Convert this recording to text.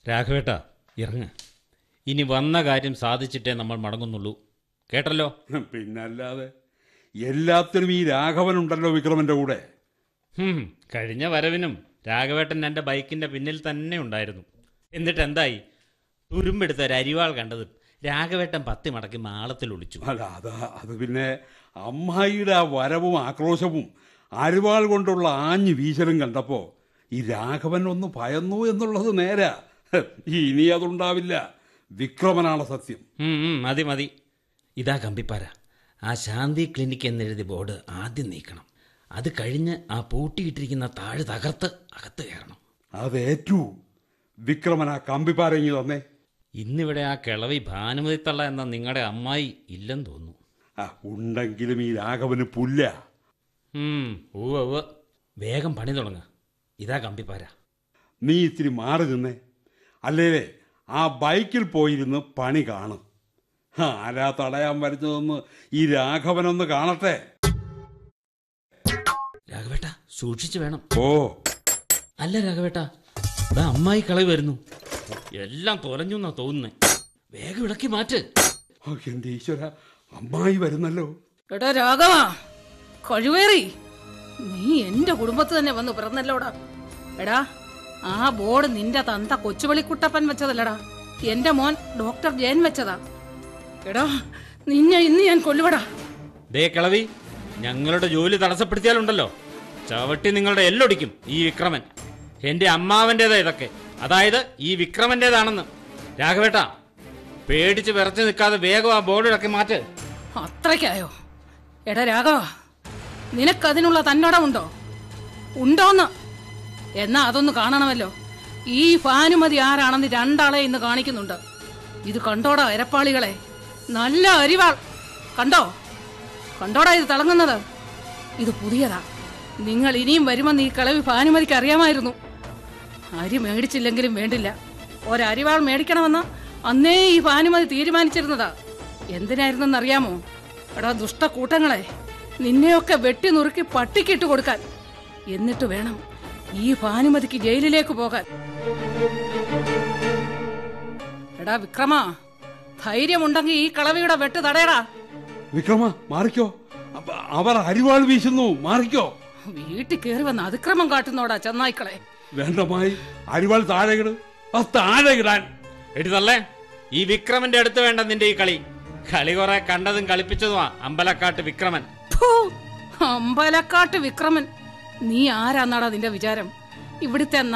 രാഘവേട്ട ഇറങ്ങ ഇനി വന്ന കാര്യം സാധിച്ചിട്ടേ നമ്മൾ മടങ്ങുന്നുള്ളൂ കേട്ടല്ലോ പിന്നല്ലാതെ എല്ലാത്തിനും ഈ രാഘവനുണ്ടല്ലോ വിക്രമന്റെ കൂടെ ഹും, കഴിഞ്ഞ വരവിനും രാഘവേട്ടൻ എൻ്റെ ബൈക്കിൻ്റെ പിന്നിൽ തന്നെ ഉണ്ടായിരുന്നു എന്നിട്ട് എന്തായി തുരുമ്പെടുത്ത ഒരു അരിവാൾ കണ്ടത് രാഘവേട്ടൻ പത്തി മടക്കി മാളത്തിൽ ഒളിച്ചു അല്ല അതാ അത് പിന്നെ അമ്മായിയുടെ ആ വരവും ആക്രോശവും അരുവാൾ കൊണ്ടുള്ള ആഞ്ഞു വീശലും കണ്ടപ്പോ ഈ രാഘവൻ ഒന്ന് ഭയന്നു എന്നുള്ളത് നേരാ ഇനി അതുണ്ടാവില്ല വിക്രമനാണ് സത്യം ഉം, ഉം, മതി മതി ഇതാ കമ്പിപ്പാര ആ ശാന്തി ക്ലിനിക് എന്നെഴുതിയ ബോർഡ് ആദ്യം നീക്കണം അത് കഴിഞ്ഞ് ആ പൂട്ടിയിട്ടിരിക്കുന്ന താഴ് തകർത്ത് അകത്ത് കയറണം അതേറ്റു വിക്രമൻ ആ കമ്പിപ്പാരങ്ങി തന്നെ ഇന്നിവിടെ ആ കിളവി ഭാനുമതി തള്ള എന്ന നിങ്ങളുടെ അമ്മായി ഇല്ലെന്ന് തോന്നുന്നു ആ ഉണ്ടെങ്കിലും ഈ രാഘവന് പുല്ല ഉം, ഉവ്വ് ഉവ്വ് വേഗം പണി തുടങ്ങ ഇതാ കമ്പിപ്പാര നീ ഇത്തിരി മാറി നിന്നേ അല്ലേ ആ ബൈക്കിൽ പോയിരുന്ന് പണി കാണും ആരാ തടയാൻ വരുന്നതെന്ന് ഈ രാഘവനൊന്ന് കാണട്ടെ രാഘവേട്ട സൂക്ഷിച്ചു വേണം ഓ അല്ല രാഘവേട്ട ഇതാ അമ്മായി കളി വരുന്നു എല്ലാം തുലഞ്ഞു എന്നാ തോന്നുന്നേ വേഗം ഇളക്കി മാറ്റ് ഓ, എന്റെ ഈശ്വര അമ്മായി വരുന്നല്ലോ എടാ രാഘവ കഴിവേറി നീ എന്റെ കുടുംബത്ത് തന്നെ വന്ന് പിറന്നല്ലോടാ എടാ ആ ബോർഡ് നിന്റെ തന്ത കൊച്ചുവളിക്കുട്ടപ്പൻ വെച്ചതല്ലടാ എന്റെ മോൻ ഡോക്ടർ ജയൻ വെച്ചതാ എടാ നിന്നെ ഇന്ന് ഞാൻ കൊല്ലുവടാ ദേ കിളവി ഞങ്ങളുടെ ജോലി തടസ്സപ്പെടുത്തിയാലുണ്ടല്ലോ ചവിട്ടി നിങ്ങളുടെ എല്ലൊടിക്കും ഈ വിക്രമൻ എന്റെ അമ്മാവന്റേതാ ഇതൊക്കെ അതായത് ഈ വിക്രമന്റേതാണെന്ന് രാഘവേട്ട പേടിച്ച് വിറച്ചു നിൽക്കാതെ വേഗം ആ ബോർഡ് ഇളക്കി മാറ്റ് അത്രയ്ക്കായോ എടാ രാഘവ നിനക്കതിനുള്ള തന്നോടമുണ്ടോ ഉണ്ടോന്ന് എന്നാ അതൊന്ന് കാണണമല്ലോ ഈ ഭാനുമതി ആരാണെന്ന് രണ്ടാളെ ഇന്ന് കാണിക്കുന്നുണ്ട് ഇത് കണ്ടോടാ എരപ്പാളികളെ നല്ല അരിവാൾ കണ്ടോ കണ്ടോടാ ഇത് തിളങ്ങുന്നത് ഇത് പുതിയതാ നിങ്ങൾ ഇനിയും വരുമെന്ന് ഈ കളവി ഭാനുമതിക്ക് അറിയാമായിരുന്നു അരി മേടിച്ചില്ലെങ്കിലും വേണ്ടില്ല ഒരരിവാൾ മേടിക്കണമെന്ന് അന്നേ ഈ ഭാനുമതി തീരുമാനിച്ചിരുന്നതാ എന്തിനായിരുന്നെന്നറിയാമോ എടാ ദുഷ്ടക്കൂട്ടങ്ങളെ നിന്നെയൊക്കെ വെട്ടി നുറുക്കി പട്ടിക്കിട്ട് കൊടുക്കാൻ എന്നിട്ട് വേണം ഈ ഭാനുമതിക്ക് ജയിലിലേക്ക് പോകാൻ എടാ വിക്രമ ധൈര്യമുണ്ടെങ്കിൽ ഈ കളവിയുടെ വെട്ട് തടയടാ വിക്രമ മാറിക്കോ അപ്പ- അവർ അരിവാൾ വീശുന്നു മാറിക്കോ വീട്ടിൽ കയറി വന്ന് അതിക്രമം കാട്ടുന്നോടാ ചെന്നായ്ക്കളെ വേണ്ടമായി അരിവാൾ താഴെ ഇട് ആ താഴെ ഇടാൻ എടുത്തല്ലേ ഈ വിക്രമന്റെ അടുത്ത് വേണ്ട നിന്റെ ഈ കളി കളി കുറെ കണ്ടതും കളിപ്പിച്ചതുമാ അമ്പലക്കാട്ട് വിക്രമൻ ഫൂ, അമ്പലക്കാട്ട് വിക്രമൻ നീ ആരാന്നാടാ നിന്റെ വിചാരം ഇവിടുത്തെ